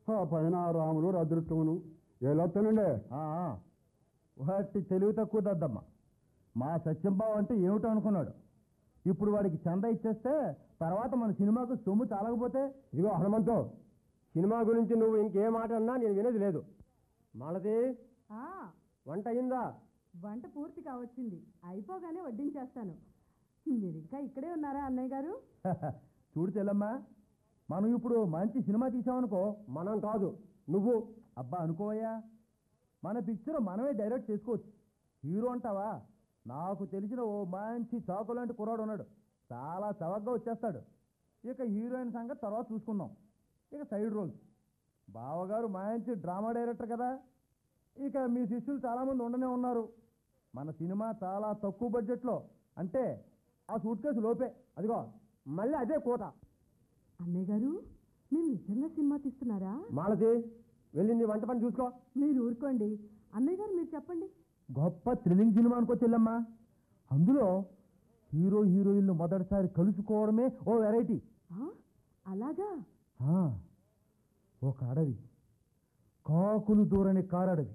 ఆ పైన ఆ రాములు అదృష్టమును ఏలొత్తనండే ఆ, ఆ. వాటి తెలివి తక్కువ దద్దమ్మ మా సత్యంబాబు అంటే ఏమిటో అనుకున్నాడు ఇప్పుడు వాడికి చంద ఇచ్చేస్తే తర్వాత మన సినిమాకు సొమ్ము చాలకపోతే ఇదిగో హనుమంతో సినిమా గురించి నువ్వు ఇంకే మాట అన్నా నేను వినేది లేదు మాలతి ఆ, వంట అయిందా వంట పూర్తి కావచ్చింది అయిపోగానే వడ్డించేస్తాను మీరు ఇంకా ఇక్కడే ఉన్నారా అన్నయ్య గారు చూడు చెల్లమ్మా మనం ఇప్పుడు మంచి సినిమా తీసామనుకో మనం కాదు నువ్వు అబ్బా అనుకోవయ్యా మన పిక్చర్ మనమే డైరెక్ట్ చేసుకోవచ్చు హీరో అంటావా నాకు తెలిసిన ఓ మంచి చాకు లాంటి కుర్రాడు ఉన్నాడు చాలా చవకగా వచ్చేస్తాడు ఇక హీరోయిన్ సంగతి తర్వాత చూసుకుందాం ఇక సైడ్ రోల్స్ బావగారు మంచి డ్రామా డైరెక్టర్ కదా ఇక మీ శిష్యులు చాలామంది ఉండనే ఉన్నారు మన సినిమా చాలా తక్కువ బడ్జెట్లో అంటే ఆ సూట్ కేసు లోపే అదిగో మళ్ళీ అదే కోత అన్నయ్య గారు మీరు నిజంగా సినిమా తీస్తున్నారా మాలతి వెళ్ళి నీ వంట పని చూసుకో మీరు ఊరుకోండి అన్నయ్య గారు మీరు చెప్పండి గొప్ప థ్రిల్లింగ్ సినిమా అనుకో చెల్లమ్మా అందులో హీరో హీరోయిన్లు మొదటిసారి కలుసుకోవడమే ఓ వెరైటీ ఆ, అలాగా ఆ, ఒక అడవి కాకులు దూరని కారడవి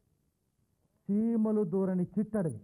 చీమలు దూరని చిట్టడవి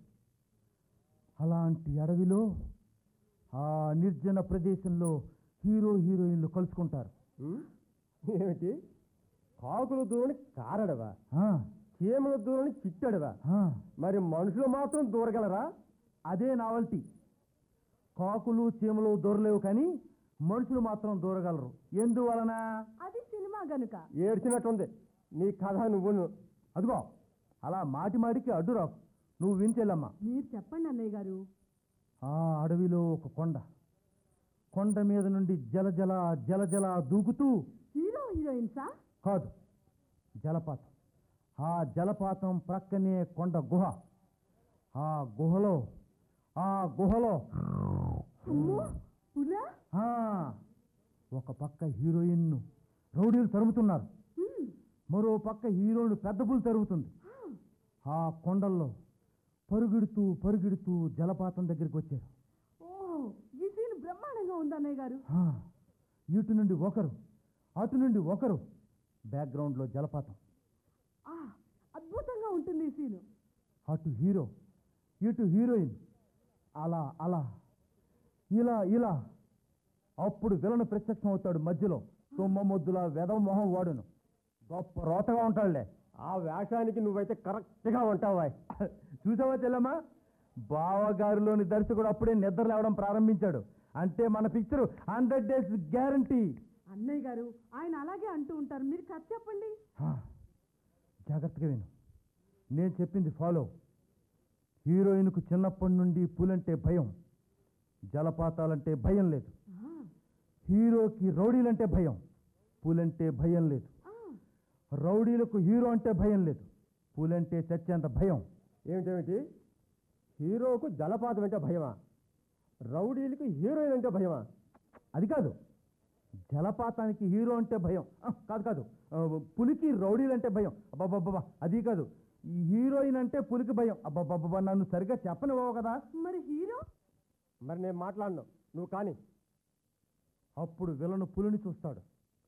అలాంటి అడవిలో ఆ నిర్జన ప్రదేశంలో హీరో హీరోయిన్లు కలుసుకుంటారు ఉమ్, ఏమిటి కాకులు దూరని కారడవా ఆ, చీమల దూరని చిట్టడవా ఆ. మరి మనుషులు మాత్రం దూరగలరా అదే నావల్టీ కాకులు చీమలు దూరలేవు కానీ మనుషులు మాత్రం దూరగలరు ఎందువలన అది సినిమా గనుక ఏడ్చినట్టుంది నీ కథ నువ్వును అదిగో అలా మాటి మాటికి అడ్డు రాకు నువ్వు వించెల్లమ్మా మీరు చెప్పండి అన్నయ్య గారు ఆ అడవిలో ఒక కొండ కొండ మీద నుండి జలజల జలజల దూకుతూ హీరో హీరోయిన్సా కాదు జలపాతం ఆ జలపాతం ప్రక్కనే కొండ గుహ ఆ గుహలో ఆ గుహలో అమ్మో పులా ఆ, ఒక పక్క హీరోయిన్ను రౌడీలు తరుముతున్నారు హ్మ్. మరో పక్క హీరోయిన్ పెద్ద పులు తరుగుతుంది ఆ కొండల్లో పరుగెడుతూ పరుగెడుతూ జలపాతం దగ్గరికి వచ్చారు ఓ ఈ సీన్ బ్రహ్మాండంగా ఉంది అన్నయ్య గారు ఆ, ఇటు నుండి ఒకరు అటు నుండి ఒకరు బ్యాక్గ్రౌండ్లో జలపాతం ఆ, అద్భుతంగా ఉంటుంది ఈ సీను అటు హీరో ఇటు హీరోయిన్ అలా అలా ఇలా ఇలా అప్పుడు విలను ప్రత్యక్షం అవుతాడు మధ్యలో తుమ్మ మొద్దుల వెదవ మొహం వాడును గొప్ప రోతగా ఉంటాడులే ఆ వేషానికి నువ్వైతే కరెక్ట్గా ఉంటావా చూసావా చెల్లమ్మా బావగారిలోని దర్శకుడు అప్పుడే నిద్ర లేవడం ప్రారంభించాడు అంటే మన పిక్చర్ హండ్రెడ్ డేస్ గ్యారంటీ అన్నయ్య గారు ఆయన అలాగే అంటూ ఉంటారు మీరు కథ చెప్పండి జాగ్రత్తగా విను నేను చెప్పింది ఫాలో హీరోయిన్కు చిన్నప్పటి నుండి పూలంటే భయం జలపాతాలంటే భయం లేదు ఆ, హీరోకి రౌడీలంటే భయం పూలంటే భయం లేదు ఆ, రౌడీలకు హీరో అంటే భయం లేదు పూలంటే చచ్చేంత భయం ఏమిటేమిటి హీరోకు జలపాతం అంటే భయమా రౌడీలకు హీరోయిన్ అంటే భయమా అది కాదు జలపాతానికి హీరో అంటే భయం ఆ, కాదు కాదు ఆ, పులికి రౌడీలంటే భయం అబ్బాబ్బాబ్బా అది కాదు ఈ హీరోయిన్ అంటే పులికి భయం అబ్బాబ్బాబ్బా నన్ను సరిగ్గా చెప్పనివ్వవు కదా మరి హీరో మరి నేను మాట్లాడను నువ్వు కానీ అప్పుడు విలను పులిని చూస్తాడు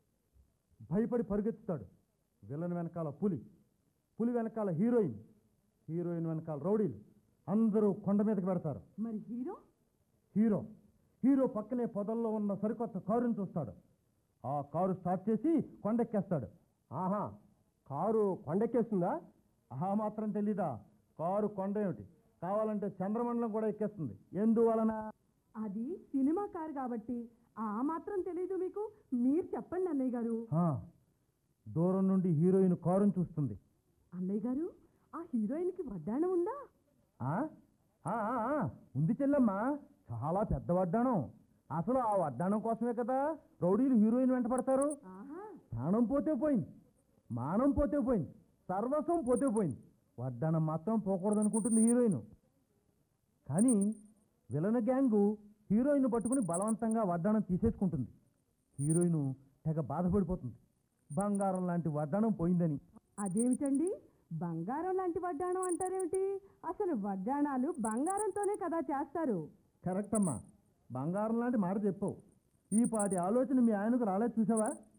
భయపడి పరుగెత్తుతాడు విలన్ వెనకాల పులి పులి వెనకాల హీరోయిన్ హీరోయిన్ వెనకాల రౌడీలు అందరూ కొండ మీదకి పెడతారు మరి హీరో హీరో హీరో పక్కనే పొదల్లో ఉన్న సరికొత్త కారుని చూస్తాడు ఆ కారు స్టార్ట్ చేసి కొండెక్కేస్తాడు ఆహా కారు కొండెక్కేస్తుందా ఆ మాత్రం తెలీదా కారు కొండ ఏమిటి కావాలంటే చంద్రమండలం కూడా ఎక్కేస్తుంది ఎందువలన అది సినిమా కారు కాబట్టి ఆ మాత్రం తెలీదు మీకు మీరు చెప్పండి అన్నయ్య గారు ఆ, దూరం నుండి హీరోయిన్ కారుని చూస్తుంది అన్నయ్య గారు ఆ హీరోయిన్కి వడ్డాణం ఉందా ఆ? ఆ, ఆ, ఆ, ఉంది చెల్లమ్మా చాలా పెద్ద వడ్డాణం అసలు ఆ వడ్డాణం కోసమే కదా రౌడీలు హీరోయిన్ వెంట పడతారు ఆహా ప్రాణం పోతే పోయింది మానం పోతే పోయింది సర్వస్వం పోతే పోయింది వడ్డాణం మాత్రం పోకూడదు అనుకుంటుంది హీరోయిన్ కానీ విలన గ్యాంగు హీరోయిన్ పట్టుకుని బలవంతంగా వడ్డాణం తీసేసుకుంటుంది హీరోయిన్ తెగ బాధపడిపోతుంది బంగారం లాంటి వడ్డాణం పోయిందని అదేమిటండి బంగారం లాంటి వడ్డాణం అంటారేమిటి అసలు వడ్డాణాలు బంగారంతోనే కదా చేస్తారు కరెక్ట్ అమ్మా బంగారం లాంటి మాట చెప్పావు ఈ పాటి ఆలోచన మీ ఆయనకు రాలేదు చూసావా